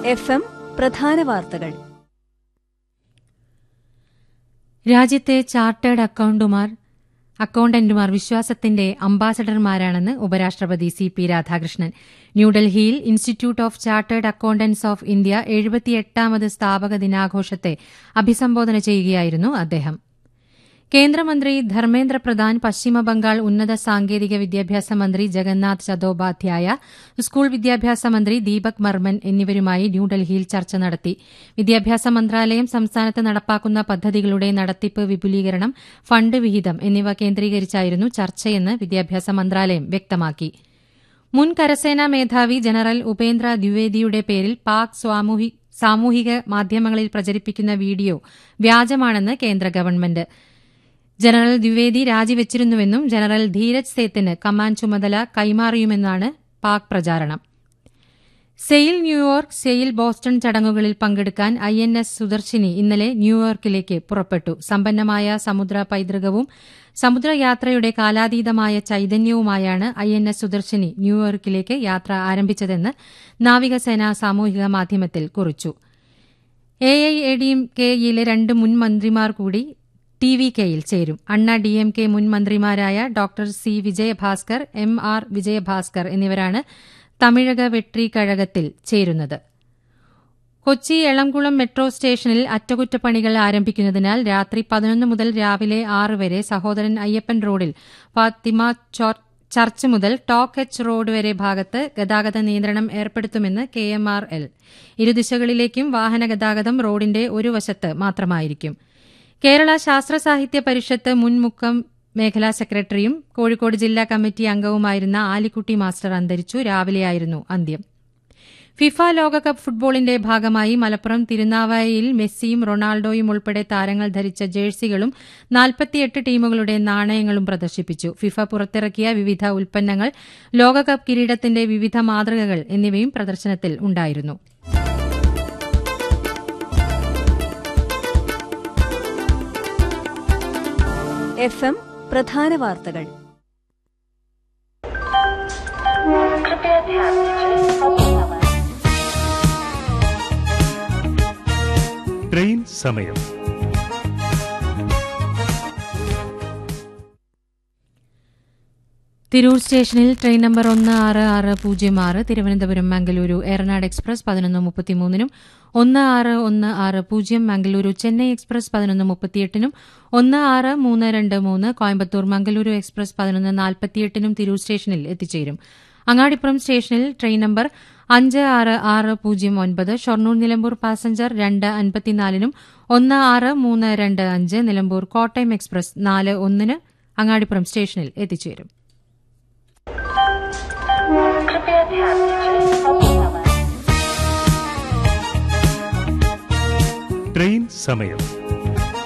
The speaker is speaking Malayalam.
എഫ് എം പ്രധാന വാർത്തകൾ രാജ്യത്തെ ചാർട്ടേഡ് അക്കൌണ്ടുമാർ അക്കൌണ്ടന്റുമാർ വിശ്വാസത്തിന്റെ അംബാസഡർമാരാണെന്ന് ഉപരാഷ്ട്രപതി സി പി രാധാകൃഷ്ണൻ ന്യൂഡൽഹിയിൽ institute of chartered accountants of India എഴുപത്തിയെട്ടാമത് സ്ഥാപക ദിനാഘോഷത്തെ അഭിസംബോധന ചെയ്യുകയായിരുന്നു അദ്ദേഹം കേന്ദ്രമന്ത്രി ധർമ്മേന്ദ്ര പ്രധാൻ പശ്ചിമബംഗാൾ ഉന്നത സാങ്കേതിക വിദ്യാഭ്യാസ മന്ത്രി ജഗന്നാഥ് ചതോപാധ്യായ സ്കൂൾ വിദ്യാഭ്യാസ മന്ത്രി ദീപക് മർമൻ എന്നിവരുമായി ന്യൂഡൽഹിയിൽ ചർച്ച നടത്തി വിദ്യാഭ്യാസ മന്ത്രാലയം സംസ്ഥാനത്ത് നടപ്പാക്കുന്ന പദ്ധതികളുടെ നടത്തിപ്പ് വിപുലീകരണം ഫണ്ട് വിഹിതം എന്നിവ കേന്ദ്രീകരിച്ചായിരുന്നു ചർച്ചയെന്ന് വിദ്യാഭ്യാസ മന്ത്രാലയം വ്യക്തമാക്കി മുൻ കരസേനാ മേധാവി ജനറൽ ഉപേന്ദ്ര ദ്വിവേദിയുടെ പേരിൽ പാക് സാമൂഹിക മാധ്യമങ്ങളിൽ പ്രചരിപ്പിക്കുന്ന വീഡിയോ വ്യാജമാണെന്ന് കേന്ദ്ര ഗവൺമെന്റ് ജനറൽ ദ്വിവേദി രാജിവച്ചിരുന്നുവെന്നും ജനറൽ ധീരജ് സേത്തിന് കമാൻഡ് ചുമതല കൈമാറിയുമെന്നാണ് പാക് പ്രചാരണം സെയിൽ ന്യൂയോർക്ക് സെയിൽ ബോസ്റ്റൺ ചടങ്ങുകളിൽ പങ്കെടുക്കാൻ ഐ എൻ എസ് സുദർശിനി ഇന്നലെ ന്യൂയോർക്കിലേക്ക് പുറപ്പെട്ടു സമ്പന്നമായ സമുദ്ര പൈതൃകവും സമുദ്രയാത്രയുടെ കാലാതീതമായ ചൈതന്യവുമായാണ് ഐ എൻ എസ് സുദർശിനി ന്യൂയോർക്കിലേക്ക് യാത്ര ആരംഭിച്ചതെന്ന് നാവികസേന സാമൂഹിക മാധ്യമത്തിൽ കുറിച്ചു A I A D M കെയിലെ രണ്ട് മുൻ മന്ത്രിമാർ കൂടി ടി വി കെയിൽ ചേരും അണ്ണ ഡി എം കെ മുൻ മന്ത്രിമാരായ doctor C Vijayabhaskar M R Vijayabhaskar എന്നിവരാണ് തമിഴക വെട്രി കഴകത്തിൽ ചേരുന്നത് കൊച്ചി എളംകുളം മെട്രോ സ്റ്റേഷനിൽ അറ്റകുറ്റപ്പണികൾ ആരംഭിക്കുന്നതിനാൽ രാത്രി പതിനൊന്ന് മുതൽ രാവിലെ ആറ് വരെ സഹോദരൻ അയ്യപ്പൻ റോഡിൽ ഫാത്തിമ ചർച്ച് മുതൽ ടോക്ക് എച്ച് റോഡ് വരെ ഭാഗത്ത് ഗതാഗത നിയന്ത്രണം ഏർപ്പെടുത്തുമെന്ന് കെ എം ആർ എൽ ഇരുദിശകളിലേക്കും വാഹന ഗതാഗതം റോഡിന്റെ ഒരു വശത്ത് മാത്രമായിരിക്കും കേരള ശാസ്ത്ര സാഹിത്യ പരിഷത്ത് മുൻ മുക്കം മേഖലാ സെക്രട്ടറിയും കോഴിക്കോട് ജില്ലാ കമ്മിറ്റി അംഗവുമായിരുന്ന ആലിക്കുട്ടി മാസ്റ്റർ അന്തരിച്ചു രാവിലെയായിരുന്നു അന്ത്യം ഫിഫ ലോകകപ്പ് ഫുട്ബോളിന്റെ ഭാഗമായി മലപ്പുറം തിരുനാവായയിൽ മെസ്സിയും റൊണാൾഡോയും ഉൾപ്പെടെ താരങ്ങൾ ധരിച്ച ജേഴ്സികളും നാൽപ്പത്തിയെട്ട് ടീമുകളുടെ നാണയങ്ങളും പ്രദർശിപ്പിച്ചു ഫിഫ പുറത്തിറക്കിയ വിവിധ ഉൽപ്പന്നങ്ങൾ ലോകകപ്പ് കിരീടത്തിന്റെ വിവിധ മാതൃകകൾ എന്നിവയും പ്രദർശനത്തിൽ ഉണ്ടായിരുന്നു എഫ് എം പ്രധാന വാർത്തകൾ ട്രെയിൻ സമയം തിരൂർ സ്റ്റേഷനിൽ ട്രെയിൻ നമ്പർ ഒന്ന് ആറ് ആറ് പൂജ്യം ആറ് തിരുവനന്തപുരം മംഗലൂരു ഏറനാട് എക്സ്പ്രസ് പതിനൊന്ന് മുപ്പത്തിമൂന്നിനും ഒന്ന് ആറ് ഒന്ന് ആറ് പൂജ്യം മംഗലൂരു ചെന്നൈ എക്സ്പ്രസ് പതിനൊന്ന് മുപ്പത്തിയെട്ടിനും ഒന്ന് ആറ് മൂന്ന് രണ്ട് മൂന്ന് കോയമ്പത്തൂർ മംഗലൂരു എക്സ്പ്രസ് പതിനൊന്ന് നാൽപ്പത്തിയെട്ടിനും തിരൂർ സ്റ്റേഷനിൽ എത്തിച്ചേരും അങ്ങാടിപ്പുറം സ്റ്റേഷനിൽ ട്രെയിൻ നമ്പർ അഞ്ച് ആറ് ആറ് പൂജ്യം ഒൻപത് ഷൊർണൂർ നിലമ്പൂർ പാസഞ്ചർ രണ്ട് അൻപത്തിനാലിനും ഒന്ന് ആറ് മൂന്ന് രണ്ട് അഞ്ച് നിലമ്പൂർ കോട്ടയം എക്സ്പ്രസ് നാല് ഒന്നിന് അങ്ങാടിപ്പുറം സ്റ്റേഷനിൽ എത്തിച്ചേരും ട്രെയിൻ സമയം